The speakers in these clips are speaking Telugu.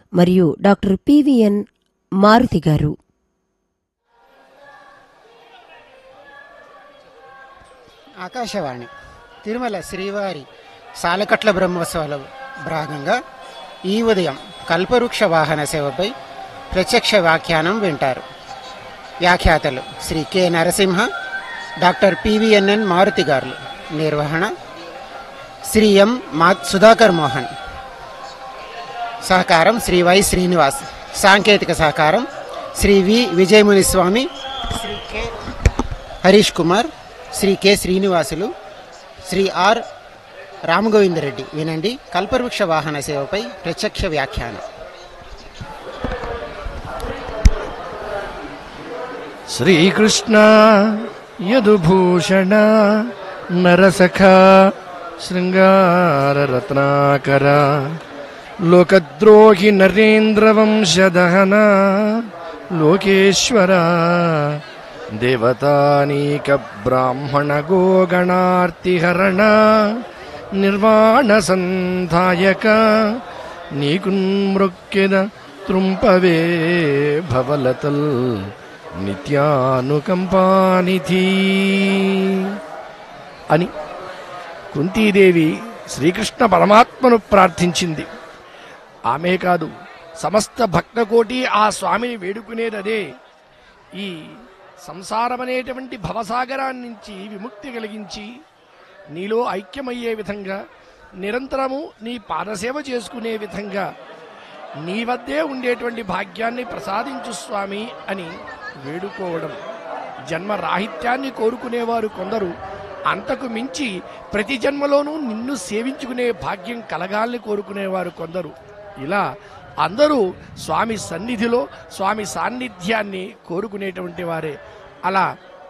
మరియు డాక్టర్ పివిఎన్ మారుతి గారు ఆకాశవాణి తిరుమల శ్రీవారి సాలకట్ల బ్రహ్మోత్సవాల భాగంగా ఈ ఉదయం కల్పవృక్ష వాహన సేవపై ప్రత్యక్ష వ్యాఖ్యానం వింటారు వ్యాఖ్యాతలు Sri K Narasimha doctor PVNN Maruthi garu నిర్వహణ శ్రీ ఎం మా సుధాకర్ మోహన్ సహకారం శ్రీ వై శ్రీనివాస్ సాంకేతిక సహకారం Sri V Vijayamuni Swamy Sri K Harish Kumar Sri K Srinivasulu Sri R Ramagovindareddy వినండి కల్పవృక్ష వాహన సేవపై ప్రత్యక్ష వ్యాఖ్యానం శ్రీకృష్ణ యదుభూషణ నరసఖ శృంగారరత్నాకర లోకద్రోహి నరేంద్రవంశదహన లోకేశ్వర దేవతానీక బ్రాహ్మణ గోగణార్తిహరణ నిర్వాణ సంధాయక నీకున్మృక్కెద త్రుంపవే భవలతల్ నిత్యానుకంపానిధి అని కుంతీదేవి శ్రీకృష్ణ పరమాత్మను ప్రార్థించింది ఆమె కాదు సమస్త భక్తకోటి ఆ స్వామిని వేడుకునేదదే ఈ సంసారమనేటువంటి భవసాగరాన్ని నుంచి విముక్తి కలిగించి నీలో ఐక్యమయ్యే విధంగా నిరంతరము నీ పాదసేవ చేసుకునే విధంగా నీ వద్దే ఉండేటువంటి భాగ్యాన్ని ప్రసాదించు స్వామి అని వేడుకోవడం జన్మ రాహిత్యాన్ని కోరుకునేవారు కొందరు అంతకు మించి ప్రతి జన్మలోనూ నిన్ను సేవించుకునే భాగ్యం కలగాలని కోరుకునేవారు కొందరు ఇలా అందరూ స్వామి సన్నిధిలో స్వామి సాన్నిధ్యాన్ని కోరుకునేటువంటి వారే అలా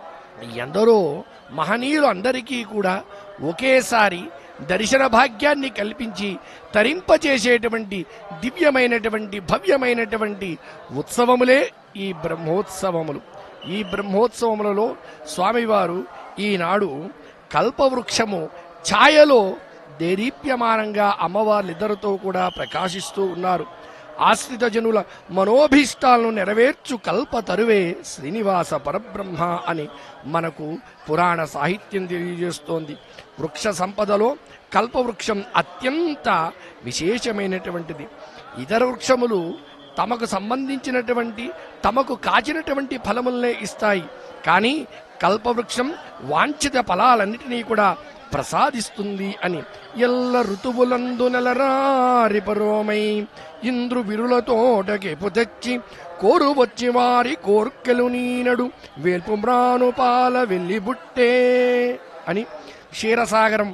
ఎందరో మహనీయులు అందరికీ కూడా ఒకేసారి దర్శన భాగ్యాన్ని కల్పించి తరింపచేసేటువంటి దివ్యమైనటువంటి భవ్యమైనటువంటి ఉత్సవములే ఈ బ్రహ్మోత్సవములు ఈ బ్రహ్మోత్సవములలో స్వామివారు ఈనాడు కల్పవృక్షము ఛాయలో దేదీప్యమానంగా అమ్మవార్లిద్దరితో కూడా ప్రకాశిస్తూ ఉన్నారు ఆశ్రిత జనుల మనోభీష్టాలను నెరవేర్చు కల్ప తరువే శ్రీనివాస పరబ్రహ్మ అని మనకు పురాణ సాహిత్యం తెలియజేస్తోంది వృక్ష సంపదలో కల్పవృక్షం అత్యంత విశేషమైనటువంటిది ఇతర వృక్షములు తమకు సంబంధించినటువంటి తమకు కాచినటువంటి ఫలములనే ఇస్తాయి కానీ కల్పవృక్షం వాంఛిత ఫలాలన్నిటినీ కూడా ప్రసాదిస్తుంది అని ఎల్ల ఋతువులందు నెలరారిపరోమై ఇంద్రు విరులతోటకెపు తెచ్చి కోరు వచ్చి వారి కోర్కెలు నీనడు వేల్పు మ్రానుపాల వెళ్ళి బుట్టే అని క్షీరసాగరం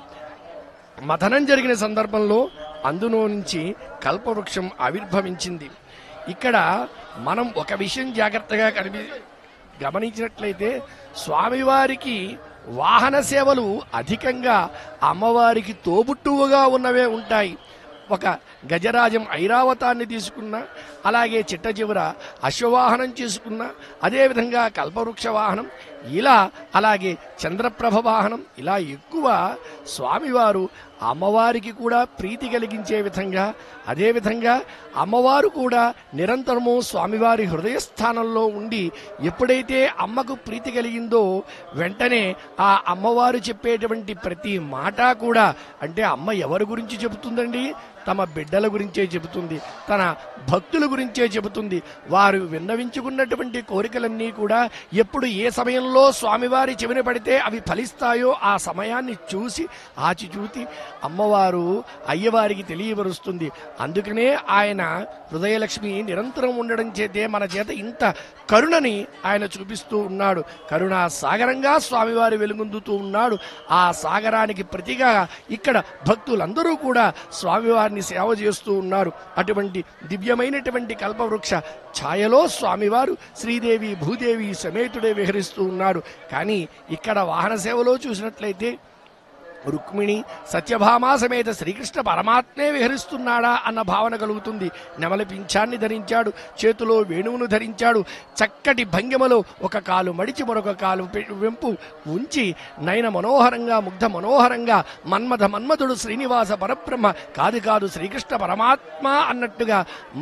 మథనం జరిగిన సందర్భంలో అందులో నుంచి కల్పవృక్షం ఆవిర్భవించింది ఇక్కడ మనం ఒక విషయం జాగ్రత్తగా కనిపి గమనించినట్లయితే స్వామివారికి వాహన సేవలు అధికంగా అమ్మవారికి తోబుట్టువుగా ఉన్నవే ఉంటాయి ఒక గజరాజం ఐరావతాన్ని తీసుకున్న అలాగే చిట్ట చివర అశ్వవాహనం చేసుకున్న అదేవిధంగా కల్పవృక్ష వాహనం ఇలా అలాగే చంద్రప్రభ వాహనం ఇలా ఎక్కువ స్వామివారు అమ్మవారికి కూడా ప్రీతి కలిగించే విధంగా అదేవిధంగా అమ్మవారు కూడా నిరంతరము స్వామివారి హృదయస్థానంలో ఉండి ఎప్పుడైతే అమ్మకు ప్రీతి కలిగిందో వెంటనే ఆ అమ్మవారు చెప్పేటువంటి ప్రతి మాట కూడా అంటే అమ్మ ఎవరి గురించి చెబుతుందండి తమ బిడ్డల గురించే చెబుతుంది తన భక్తుల గురించే చెబుతుంది వారు విన్నవించుకున్నటువంటి కోరికలన్నీ కూడా ఎప్పుడు ఏ సమయంలో స్వామివారి చెవిన పడితే అవి ఫలిస్తాయో ఆ సమయాన్ని చూసి ఆచిచూతి అమ్మవారు అయ్యవారికి తెలియపరుస్తుంది అందుకనే ఆయన హృదయలక్ష్మి నిరంతరం ఉండడం చేతే మన చేత ఇంత కరుణని ఆయన చూపిస్తూ ఉన్నాడు కరుణా సాగరంగా స్వామివారి వెలుగొందుతూ ఉన్నాడు ఆ సాగరానికి ప్రతిగా ఇక్కడ భక్తులందరూ కూడా స్వామివారిని సేవ చేస్తూ ఉన్నారు అటువంటి దివ్యమైనటువంటి కల్పవృక్ష ఛాయలో స్వామివారు శ్రీదేవి భూదేవి సమేతుడే విహరిస్తూ ఉన్నాడు కానీ ఇక్కడ వాహన సేవలో చూసినట్లయితే రుక్మిణి సత్యభామా సమేత శ్రీకృష్ణ పరమాత్మే విహరిస్తున్నాడా అన్న భావన కలుగుతుంది నెమలి పింఛాన్ని ధరించాడు చేతిలో వేణువును ధరించాడు చక్కటి భంగిమలో ఒక కాలు మడిచి మరొక కాలు పె- వెంపు ఉంచి నయన మనోహరంగా ముగ్ధ మనోహరంగా మన్మథ మన్మధుడు శ్రీనివాస పరబ్రహ్మ కాదు కాదు శ్రీకృష్ణ పరమాత్మ అన్నట్టుగా